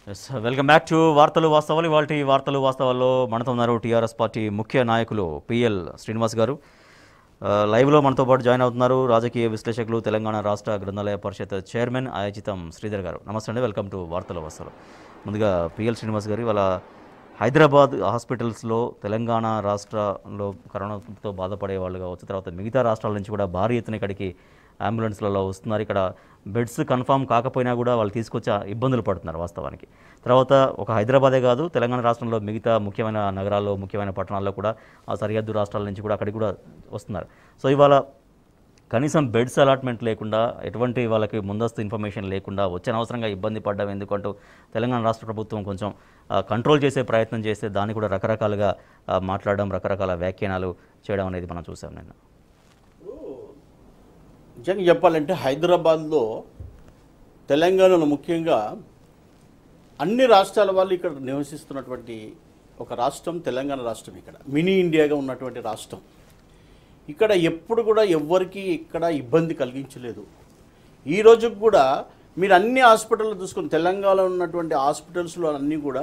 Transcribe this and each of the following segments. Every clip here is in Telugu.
ఎస్ వెల్కమ్ బ్యాక్ టు వార్తలు వాస్తవాలు ఇవాళ వార్తలు వాస్తవాల్లో మనతో ఉన్నారు టీఆర్ఎస్ పార్టీ ముఖ్య నాయకులు పిఎల్ శ్రీనివాస్ గారు ఆ, లైవ్లో మనతో పాటు జాయిన్ అవుతున్నారు రాజకీయ విశ్లేషకులు తెలంగాణ రాష్ట్ర గ్రంథాలయ పరిషత్ చైర్మన్ ఆయోజితం శ్రీధర్ గారు నమస్తే అండి వెల్కమ్ టు వార్తలు వాస్తవాలు ముందుగా పిఎల్ శ్రీనివాస్ గారు ఇవాళ హైదరాబాద్ హాస్పిటల్స్లో తెలంగాణ రాష్ట్రంలో కరోనాతో బాధపడే వాళ్ళు కావచ్చు తర్వాత మిగతా రాష్ట్రాల నుంచి కూడా భారీ ఎత్తున ఇక్కడికి అంబులెన్స్లలో వస్తున్నారు ఇక్కడ బెడ్స్ కన్ఫామ్ కాకపోయినా కూడా వాళ్ళు తీసుకొచ్చి ఇబ్బందులు పడుతున్నారు వాస్తవానికి తర్వాత ఒక హైదరాబాదే కాదు తెలంగాణ రాష్ట్రంలో మిగతా ముఖ్యమైన నగరాల్లో ముఖ్యమైన పట్టణాల్లో కూడా ఆ సరిహద్దు రాష్ట్రాల నుంచి కూడా అక్కడికి కూడా వస్తున్నారు సో ఇవాళ కనీసం బెడ్స్ అలాట్మెంట్ లేకుండా ఎటువంటి వాళ్ళకి ముందస్తు ఇన్ఫర్మేషన్ లేకుండా వచ్చే అనవసరంగా ఇబ్బంది పడ్డాం ఎందుకంటూ తెలంగాణ రాష్ట్ర ప్రభుత్వం కొంచెం ఆ, కంట్రోల్ చేసే ప్రయత్నం చేస్తే దాన్ని కూడా రకరకాలుగా ఆ, మాట్లాడడం రకరకాల వ్యాఖ్యానాలు చేయడం అనేది మనం చూసాం నిన్న నిజంగా చెప్పాలంటే హైదరాబాద్లో తెలంగాణలో ముఖ్యంగా అన్ని రాష్ట్రాల వాళ్ళు ఇక్కడ నివసిస్తున్నటువంటి ఒక రాష్ట్రం తెలంగాణ రాష్ట్రం ఇక్కడ మినీ ఇండియాగా ఉన్నటువంటి రాష్ట్రం ఇక్కడ ఎప్పుడు కూడా ఎవ్వరికి ఇక్కడ ఇబ్బంది కలిగించలేదు ఈ రోజుకి కూడా మీరు అన్ని హాస్పిటల్లో చూసుకుని తెలంగాణలో ఉన్నటువంటి హాస్పిటల్స్లో అన్నీ కూడా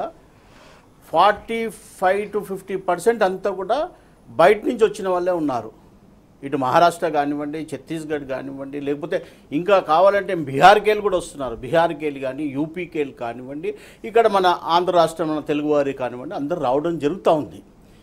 forty five to fifty percent అంతా కూడా బయట నుంచి వచ్చిన వాళ్ళే ఉన్నారు ఇటు మహారాష్ట్ర కానివ్వండి ఛత్తీస్గఢ్ కానివ్వండి లేకపోతే ఇంకా కావాలంటే బీహార్కి వెళ్ళి కూడా వస్తున్నారు బీహార్కి వెళ్ళి కానీ యూపీకి వెళ్ళి కానివ్వండి ఇక్కడ మన ఆంధ్ర రాష్ట్రం మన తెలుగువారి కానివ్వండి అందరూ రావడం జరుగుతూ ఉంది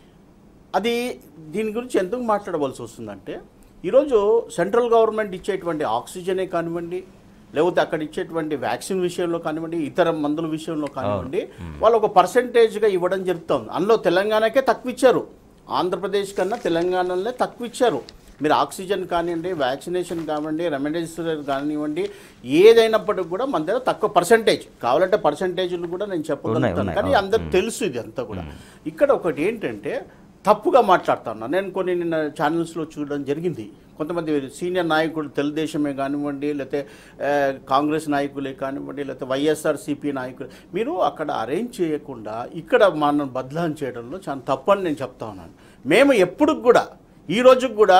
అది దీని గురించి ఎందుకు మాట్లాడవలసి వస్తుందంటే ఈరోజు సెంట్రల్ గవర్నమెంట్ ఇచ్చేటువంటి ఆక్సిజనే కానివ్వండి లేకపోతే అక్కడ ఇచ్చేటువంటి వ్యాక్సిన్ విషయంలో కానివ్వండి ఇతర మందుల విషయంలో కానివ్వండి వాళ్ళు ఒక పర్సంటేజ్గా ఇవ్వడం జరుగుతుంది అందులో తెలంగాణకే తక్కువ ఇచ్చారు ఆంధ్రప్రదేశ్ కన్నా తెలంగాణలోనే తక్కువ ఇచ్చారు మీరు ఆక్సిజన్ కానివ్వండి వ్యాక్సినేషన్ కానివ్వండి రెమెడీసివిర్ కానివ్వండి ఏదైనప్పటికి కూడా మన దగ్గర తక్కువ పర్సంటేజ్ కావాలంటే పర్సంటేజ్లు కూడా నేను చెప్పగలుగుతాను ఉన్నాయి. కానీ అందరికి తెలుసు ఇది అంతా కూడా ఇక్కడ ఒకటి ఏంటంటే తప్పుగా మాట్లాడుతున్నా నేను కొన్ని నిన్న ఛానల్స్లో చూడడం జరిగింది కొంతమంది సీనియర్ నాయకులు తెలుగుదేశమే కానివ్వండి లేకపోతే ఆ, కాంగ్రెస్ నాయకులే కానివ్వండి లేకపోతే వైఎస్ఆర్సీపీ నాయకులు మీరు అక్కడ అరేంజ్ చేయకుండా ఇక్కడ మనం బదలాం చేయడంలో చాలా తప్పని నేను చెప్తా ఉన్నాను మేము ఎప్పుడు కూడా ఈ రోజుకి కూడా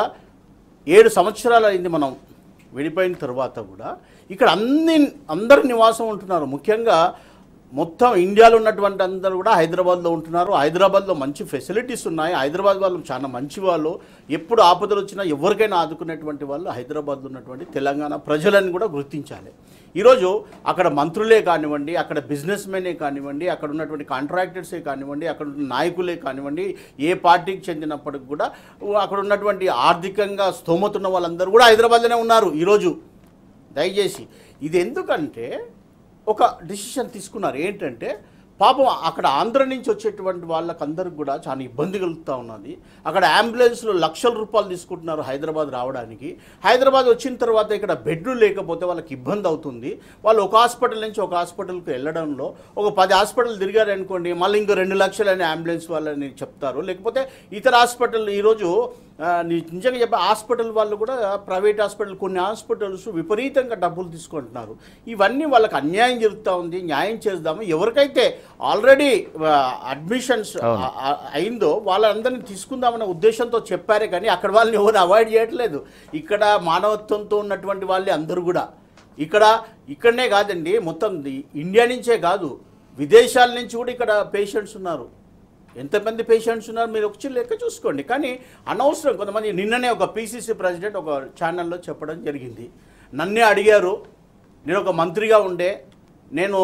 ఏడు సంవత్సరాలు అయింది మనం విడిపోయిన తర్వాత కూడా ఇక్కడ అన్ని అందరు నివాసం ఉంటున్నారు ముఖ్యంగా మొత్తం ఇండియాలో ఉన్నటువంటి అందరూ కూడా హైదరాబాద్లో ఉంటున్నారు హైదరాబాద్లో మంచి ఫెసిలిటీస్ ఉన్నాయి హైదరాబాద్ వాళ్ళు చాలా మంచి వాళ్ళు ఎప్పుడు ఆపదలు వచ్చినా ఎవరికైనా ఆదుకునేటువంటి వాళ్ళు హైదరాబాద్లో ఉన్నటువంటి తెలంగాణ ప్రజలను కూడా గుర్తించాలి ఈరోజు అక్కడ మంత్రులే కానివ్వండి అక్కడ బిజినెస్ మెనే కానివ్వండి అక్కడ ఉన్నటువంటి కాంట్రాక్టర్సే కానివ్వండి అక్కడ ఉన్న నాయకులే కానివ్వండి ఏ పార్టీకి చెందినప్పటికి కూడా అక్కడ ఉన్నటువంటి ఆర్థికంగా స్తోమతున్న వాళ్ళందరూ కూడా హైదరాబాద్లోనే ఉన్నారు ఈరోజు దయచేసి ఇది ఎందుకంటే ఒక డిసిషన్ తీసుకున్నారు ఏంటంటే పాపం అక్కడ ఆంధ్ర నుంచి వచ్చేటువంటి వాళ్ళకందరికి కూడా చాలా ఇబ్బంది కలుగుతూ ఉన్నది అక్కడ అంబులెన్స్లో లక్షల రూపాయలు తీసుకుంటున్నారు హైదరాబాద్ రావడానికి హైదరాబాద్ వచ్చిన తర్వాత ఇక్కడ బెడ్లు లేకపోతే వాళ్ళకి ఇబ్బంది అవుతుంది వాళ్ళు ఒక హాస్పిటల్ నుంచి ఒక హాస్పిటల్కి వెళ్ళడంలో ఒక పది హాస్పిటల్ తిరిగారు అనుకోండి మళ్ళీ ఇంకో రెండు లక్షలని అంబులెన్స్ వాళ్ళని చెప్తారు లేకపోతే ఇతర హాస్పిటల్ ఈరోజు ఆ, ని- నిజంగా చెప్పే హాస్పిటల్ వాళ్ళు కూడా ప్రైవేట్ హాస్పిటల్ కొన్ని హాస్పిటల్స్ విపరీతంగా డబ్బులు తీసుకుంటున్నారు ఇవన్నీ వాళ్ళకి అన్యాయం జరుగుతూ ఉంది న్యాయం చేద్దాము ఎవరికైతే ఆల్రెడీ అడ్మిషన్స్ అయిందో వాళ్ళందరినీ తీసుకుందామనే ఉద్దేశంతో చెప్పారే కానీ అక్కడ వాళ్ళని ఎవరు అవాయిడ్ చేయట్లేదు ఇక్కడ మానవత్వంతో ఉన్నటువంటి వాళ్ళే అందరూ కూడా ఇక్కడ ఇక్కడనే కాదండి మొత్తం ది- ఇండియా నుంచే కాదు విదేశాల నుంచి కూడా ఇక్కడ పేషెంట్స్ ఉన్నారు ఎంతమంది పేషెంట్స్ ఉన్నారు మీరు వచ్చి లెక్క చూసుకోండి కానీ అనవసరం కొంతమంది నిన్ననే ఒక పీసీసీ ప్రెసిడెంట్ ఒక ఛానల్లో చెప్పడం జరిగింది నన్నే అడిగారు నేను ఒక మంత్రిగా ఉండే నేను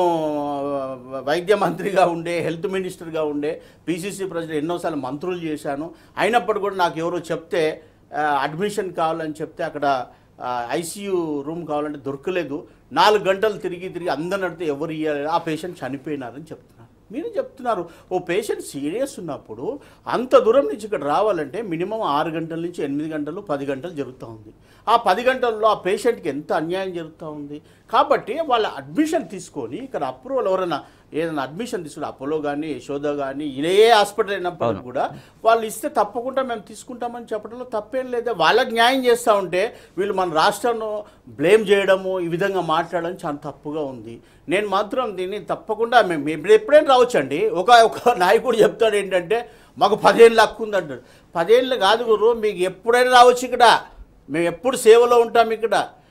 ఆ, వైద్య మంత్రిగా ఉండే హెల్త్ మినిస్టర్గా ఉండే పీసీసీ ప్రెసిడెంట్ ఎన్నోసార్లు మంత్రులు చేశాను అయినప్పుడు కూడా నాకు ఎవరో చెప్తే ఆ, అడ్మిషన్ కావాలని చెప్తే అక్కడ ఐసీయూ రూమ్ కావాలంటే దొరకలేదు నాలుగు గంటలు తిరిగి తిరిగి అందరిని అడిగితే ఎవరు ఇవ్వలేదు ఆ పేషెంట్ చనిపోయినారని చెప్తున్నారు మీరు చెప్తున్నారు ఓ పేషెంట్ సీరియస్ ఉన్నప్పుడు అంత దూరం నుంచి ఇక్కడ రావాలంటే మినిమం ఆరు గంటల నుంచి ఎనిమిది గంటలు పది గంటలు జరుగుతూ ఉంది ఆ పది గంటల్లో ఆ పేషెంట్కి ఎంత అన్యాయం జరుగుతూ ఉంది కాబట్టి వాళ్ళ అడ్మిషన్ తీసుకొని ఇక్కడ అప్రూవల్ ఎవరైనా ఏదైనా అడ్మిషన్ తీసుకుని అపోలో కానీ యశోద కానీ ఏ హాస్పిటల్ అయినప్పటికీ కూడా వాళ్ళు ఇస్తే తప్పకుండా మేము తీసుకుంటామని చెప్పడంలో తప్పేం లేదా వాళ్ళకి న్యాయం చేస్తూ ఉంటే వీళ్ళు మన రాష్ట్రంలో బ్లేమ్ చేయడము ఈ విధంగా మాట్లాడడం చాలా తప్పుగా ఉంది నేను మాత్రం దీన్ని తప్పకుండా మేము ఇప్పుడు ఎప్పుడైనా రావచ్చండి ఒక ఒక నాయకుడు చెప్తాడు ఏంటంటే మాకు పదేళ్ళు హక్కు ఉంది అంటాడు పదేళ్ళు కాదు గురు మీకు ఎప్పుడైనా రావచ్చు ఇక్కడ మేము ఎప్పుడు సేవలో ఉంటాం ఇక్కడ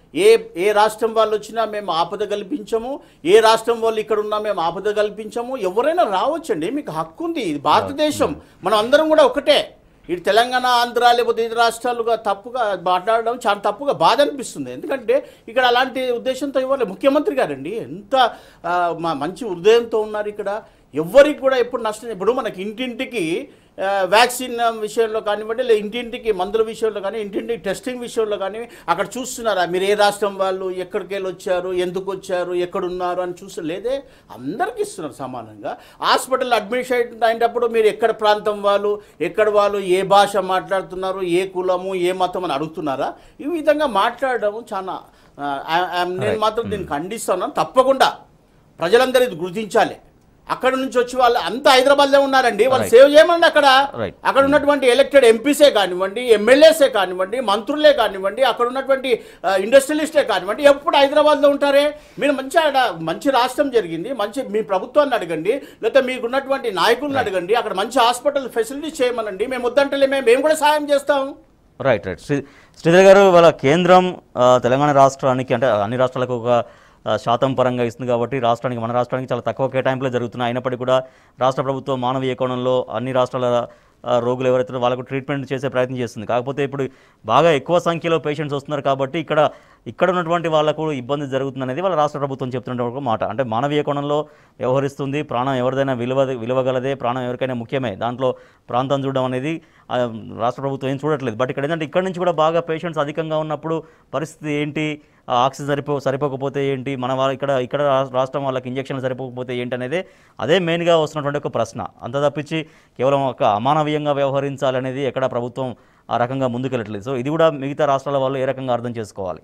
ఏ ఏ రాష్ట్రం వాళ్ళు వచ్చినా మేము ఆపద కల్పించము ఏ రాష్ట్రం వాళ్ళు ఇక్కడ ఉన్నా మేము ఆపద కల్పించము ఎవరైనా రావచ్చండి మీకు హక్కు ఉంది ఇది భారతదేశం మనం అందరం కూడా ఒకటే ఇటు తెలంగాణ ఆంధ్ర లేకపోతే ఇతర రాష్ట్రాలుగా తప్పుగా మాట్లాడడం చాలా తప్పుగా బాధ అనిపిస్తుంది ఎందుకంటే ఇక్కడ అలాంటి ఉద్దేశంతో ఇవ్వాలి ముఖ్యమంత్రి గారండి ఎంత ఆ, మా మంచి హృదయంతో ఉన్నారు ఇక్కడ ఎవ్వరికి కూడా ఎప్పుడు నష్టం ఇప్పుడు మనకి ఇంటింటికి ఆ, వ్యాక్సిన్ విషయంలో కానివ్వండి లేదా ఇంటింటికి మందుల విషయంలో కానీ ఇంటింటికి టెస్టింగ్ విషయంలో కానీ అక్కడ చూస్తున్నారా మీరు ఏ రాష్ట్రం వాళ్ళు ఎక్కడికి వెళ్ళి వచ్చారు ఎందుకు వచ్చారు ఎక్కడున్నారు అని చూసి లేదే అందరికీ ఇస్తున్నారు సమానంగా హాస్పిటల్ అడ్మిషన్ అయినప్పుడు మీరు ఎక్కడ ప్రాంతం వాళ్ళు ఎక్కడ వాళ్ళు ఏ భాష మాట్లాడుతున్నారు ఏ కులము ఏ మతం అని అడుగుతున్నారా ఈ విధంగా మాట్లాడడం చాలా ఆ, ఆ- ఆ- నేను మాత్రం దీన్ని ఖండిస్తున్నాను తప్పకుండా ప్రజలందరూ ఇది గుర్తించాలి అక్కడ నుంచి వచ్చి వాళ్ళు అంత హైదరాబాద్లో ఉన్నారండి వాళ్ళు Right. సేవ్ చేయమండి అక్కడ Right. అక్కడ ఉన్నటువంటి ఎలక్టెడ్ ఎంపీసే కానివ్వండి ఎమ్మెల్యేసే కానివ్వండి మంత్రులే కానివ్వండి అక్కడ ఉన్నటువంటి ఆ, ఇండస్ట్రియలిస్టే కానివ్వండి ఎప్పుడు హైదరాబాద్లో ఉంటారే మీరు మంచి ఆడ మంచి రాష్ట్రం జరిగింది మంచి మీ ప్రభుత్వాన్ని అడగండి లేకపోతే మీకు ఉన్నటువంటి నాయకులను అడగండి అక్కడ మంచి హాస్పిటల్ ఫెసిలిటీస్ చేయమనండి మేము వద్దంటలేమే మేము కూడా సాయం చేస్తాం రైట్ రైట్ శ్రీ శ్రీధర్ గారు వాళ్ళ కేంద్రం ఆ, తెలంగాణ రాష్ట్రానికి అంటే అన్ని రాష్ట్రాలకు ఒక ఆ, శాతం పరంగా ఇస్తుంది కాబట్టి రాష్ట్రానికి మన రాష్ట్రానికి చాలా తక్కువ కేటాయింపులే జరుగుతున్నాయి అయినప్పటికీ కూడా రాష్ట్ర ప్రభుత్వం మానవీయ కోణంలో అన్ని రాష్ట్రాల ఆ, రోగులు ఎవరైతే ఉన్నారో వాళ్ళకు ట్రీట్మెంట్ చేసే ప్రయత్నం చేస్తుంది కాకపోతే ఇప్పుడు బాగా ఎక్కువ సంఖ్యలో పేషెంట్స్ వస్తున్నారు కాబట్టి ఇక్కడ ఇక్కడ ఉన్నటువంటి వాళ్ళకు ఇబ్బంది జరుగుతుంది అనేది వాళ్ళ రాష్ట్ర ప్రభుత్వం చెప్తున్న ఒక మాట అంటే మానవీయ కోణంలో వ్యవహరిస్తుంది ప్రాణం ఎవరిదైనా విలువ విలువగలదే ప్రాణం ఎవరికైనా ముఖ్యమే దాంట్లో ప్రాంతం చూడడం అనేది ఆ, రాష్ట్ర ప్రభుత్వం ఏం చూడట్లేదు బట్ ఇక్కడ ఏంటంటే ఇక్కడ నుంచి కూడా బాగా పేషెంట్స్ అధికంగా ఉన్నప్పుడు పరిస్థితి ఏంటి ఆ ఆక్సిజన్ సరిపో సరిపోకపోతే ఏంటి మన వాళ్ళ ఇక్కడ ఇక్కడ రా- రాష్ట్రం వాళ్ళకి ఇంజక్షన్లు సరిపోకపోతే ఏంటి అనేది అదే మెయిన్గా వస్తున్నటువంటి ఒక ప్రశ్న అంత తప్పించి కేవలం ఒక అమానవీయంగా వ్యవహరించాలనేది ఎక్కడ ప్రభుత్వం ఆ రకంగా ముందుకెళ్ళట్లేదు సో ఇది కూడా మిగతా రాష్ట్రాల వాళ్ళు ఏ రకంగా అర్థం చేసుకోవాలి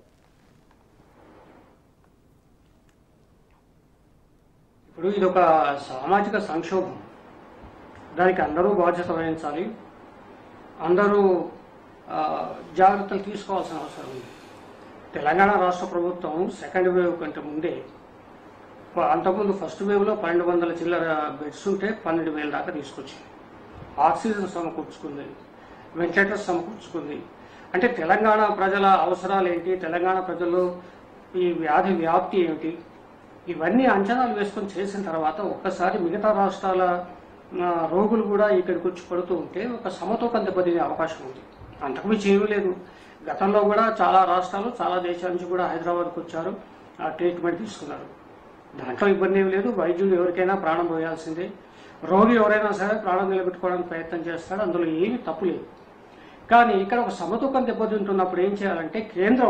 ఇప్పుడు ఇది ఒక సామాజిక సంక్షోభం దానికి అందరూ బాధ్యత వహించాలి అందరూ ఆ, జాగ్రత్తలు తీసుకోవాల్సిన అవసరం ఉంది తెలంగాణ రాష్ట్ర ప్రభుత్వం సెకండ్ వేవ్ కంటే ముందే ప- అంతకుముందు ఫస్ట్ వేవ్లో పన్నెండు వందల చిల్లర బెడ్స్ ఉంటే పన్నెండు వేల దాకా తీసుకొచ్చింది ఆక్సిజన్ సమకూర్చుకుంది వెంటిలేటర్స్ సమకూర్చుకుంది అంటే తెలంగాణ ప్రజల అవసరాలు ఏంటి తెలంగాణ ప్రజలు ఈ వ్యాధి వ్యాప్తి ఏమిటి ఇవన్నీ అంచనాలు వేసుకొని చేసిన తర్వాత ఒక్కసారి మిగతా రాష్ట్రాల ఆ, రోగులు కూడా ఇక్కడికి వచ్చి పడుతూ ఉంటే ఒక సమతూకం దెబ్బతినే అవకాశం ఉంది అంతకుమించి ఏమీ లేదు గతంలో కూడా చాలా రాష్ట్రాలు చాలా దేశాల నుంచి కూడా హైదరాబాద్కి వచ్చారు ఆ ట్రీట్మెంట్ తీసుకున్నారు దాంట్లో ఇబ్బంది ఏమి లేదు వైద్యులు ఎవరికైనా ప్రాణం పోయాల్సిందే రోగి ఎవరైనా సరే ప్రాణం నిలబెట్టుకోవడానికి ప్రయత్నం చేస్తాడు అందులో ఏమీ తప్పు లేదు కానీ ఇక్కడ ఒక సమతూకం దెబ్బతింటున్నప్పుడు ఏం చేయాలంటే కేంద్రం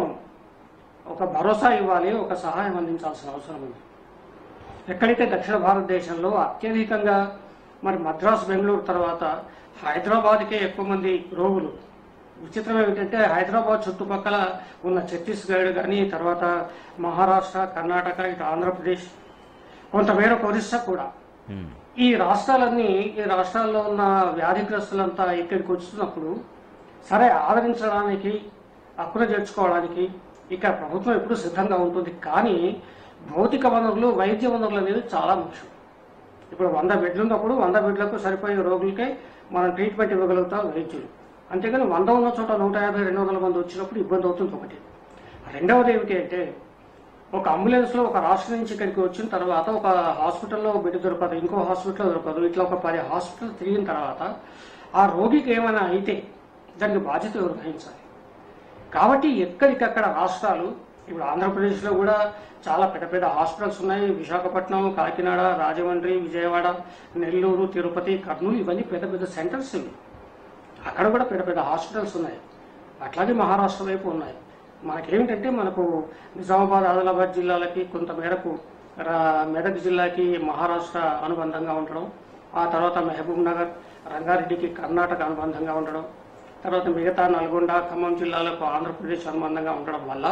ఒక భరోసా ఇవ్వాలి ఒక సహాయం అందించాల్సిన అవసరం ఉంది ఎక్కడైతే దక్షిణ భారతదేశంలో అత్యధికంగా మరి మద్రాసు బెంగళూరు తర్వాత హైదరాబాద్కే ఎక్కువ మంది రోగులు విచిత్రం ఏమిటంటే హైదరాబాద్ చుట్టుపక్కల ఉన్న ఛత్తీస్గఢ్ కానీ తర్వాత మహారాష్ట్ర కర్ణాటక ఇటు ఆంధ్రప్రదేశ్ కొంతమేర ఒరిస్సా కూడా ఉమ్. ఈ రాష్ట్రాలన్నీ ఈ రాష్ట్రాల్లో ఉన్న వ్యాధిగ్రస్తులంతా ఇక్కడికి వస్తున్నప్పుడు సరే ఆదరించడానికి హక్కున చేర్చుకోవడానికి ఇక్కడ ప్రభుత్వం ఎప్పుడు సిద్ధంగా ఉంటుంది కానీ భౌతిక వనరులు వైద్య వనరులు అనేవి చాలా ముఖ్యం ఇప్పుడు వంద బెడ్లు ఉన్నప్పుడు వంద బెడ్లకు సరిపోయే రోగులకే మనం ట్రీట్మెంట్ ఇవ్వగలుగుతాం వైద్యులు అంతేగాని వంద ఉన్న చోట నూట యాభై రెండు వందల మంది వచ్చినప్పుడు ఇబ్బంది అవుతుంది ఒకటి రెండవది ఏమిటి అంటే ఒక అంబులెన్స్లో ఒక రాష్ట్రం నుంచి ఇక్కడికి వచ్చిన తర్వాత ఒక హాస్పిటల్లో బెడ్ దొరకదు ఇంకో హాస్పిటల్లో దొరకదు ఇట్లా ఒక పది హాస్పిటల్ తిరిగిన తర్వాత ఆ రోగికి ఏమైనా అయితే దానికి బాధ్యత ఎవరు వహించాలి కాబట్టి ఎక్కడికక్కడ రాష్ట్రాలు ఇప్పుడు ఆంధ్రప్రదేశ్లో కూడా చాలా పెద్ద పెద్ద హాస్పిటల్స్ ఉన్నాయి విశాఖపట్నం కాకినాడ రాజమండ్రి విజయవాడ నెల్లూరు తిరుపతి కర్నూలు ఇవన్నీ పెద్ద పెద్ద సెంటర్స్ ఇవి అక్కడ కూడా పెద్ద పెద్ద హాస్పిటల్స్ ఉన్నాయి అట్లాగే మహారాష్ట్ర వైపు ఉన్నాయి మనకేమిటంటే మనకు నిజామాబాద్ ఆదిలాబాద్ జిల్లాలకి కొంత మేరకు రా- మెదక్ జిల్లాకి మహారాష్ట్ర అనుబంధంగా ఉండడం ఆ తర్వాత మహబూబ్ నగర్ రంగారెడ్డికి కర్ణాటక అనుబంధంగా ఉండడం తర్వాత మిగతా నల్గొండ ఖమ్మం జిల్లాలకు ఆంధ్రప్రదేశ్ అనుబంధంగా ఉండడం వల్ల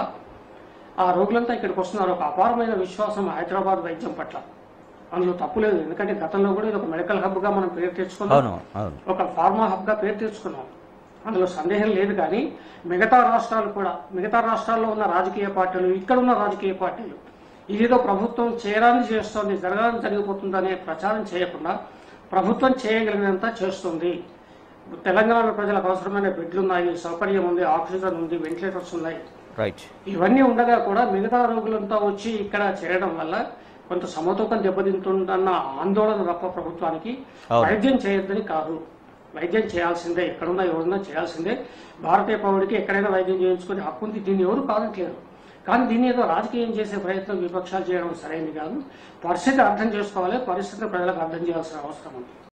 ఆ రోగులంతా ఇక్కడికి వస్తున్నారు ఒక అపారమైన విశ్వాసం హైదరాబాద్ వైద్యం పట్ల అందులో తప్పు లేదు ఎందుకంటే గతంలో కూడా ఇది ఒక మెడికల్ హబ్గా మనం పేరు తెచ్చుకున్నాం అవును అవును ఒక ఫార్మా హబ్గా పేరు తెచ్చుకున్నాం అందులో సందేహం లేదు కానీ మిగతా రాష్ట్రాలు కూడా మిగతా రాష్ట్రాల్లో ఉన్న రాజకీయ పార్టీలు ఇక్కడ ఉన్న రాజకీయ పార్టీలు ఇదేదో ప్రభుత్వం చేయరాని చేస్తోంది జరగాలని జరిగిపోతుందనే ప్రచారం చేయకుండా ప్రభుత్వం చేయగలిగినంత చేస్తుంది తెలంగాణ ప్రజలకు అవసరమైన బెడ్లు ఉన్నాయి సౌకర్యం ఉంది ఆక్సిజన్ ఉంది వెంటిలేటర్స్ ఉన్నాయి రైట్ ఇవన్నీ ఉండగా కూడా మిగతా రోగులంతా వచ్చి ఇక్కడ చేరడం వల్ల కొంత సమతూకం దెబ్బతింటుందన్న ఆందోళన తప్ప ప్రభుత్వానికి అవును. వైద్యం చేయొద్దని కాదు వైద్యం చేయాల్సిందే ఎక్కడున్నా ఎవరున్నా చేయాల్సిందే భారతీయ పౌరుడికి ఎక్కడైనా వైద్యం చేయించుకునే హక్కు ఉంది దీన్ని ఎవరు కాదట్లేదు కానీ దీన్ని ఏదో రాజకీయం చేసే ప్రయత్నం విపక్షాలు చేయడం సరైనది కాదు పరిస్థితి అర్థం చేసుకోవాలి పరిస్థితిని ప్రజలకు అర్థం చేయాల్సిన అవసరం ఉంది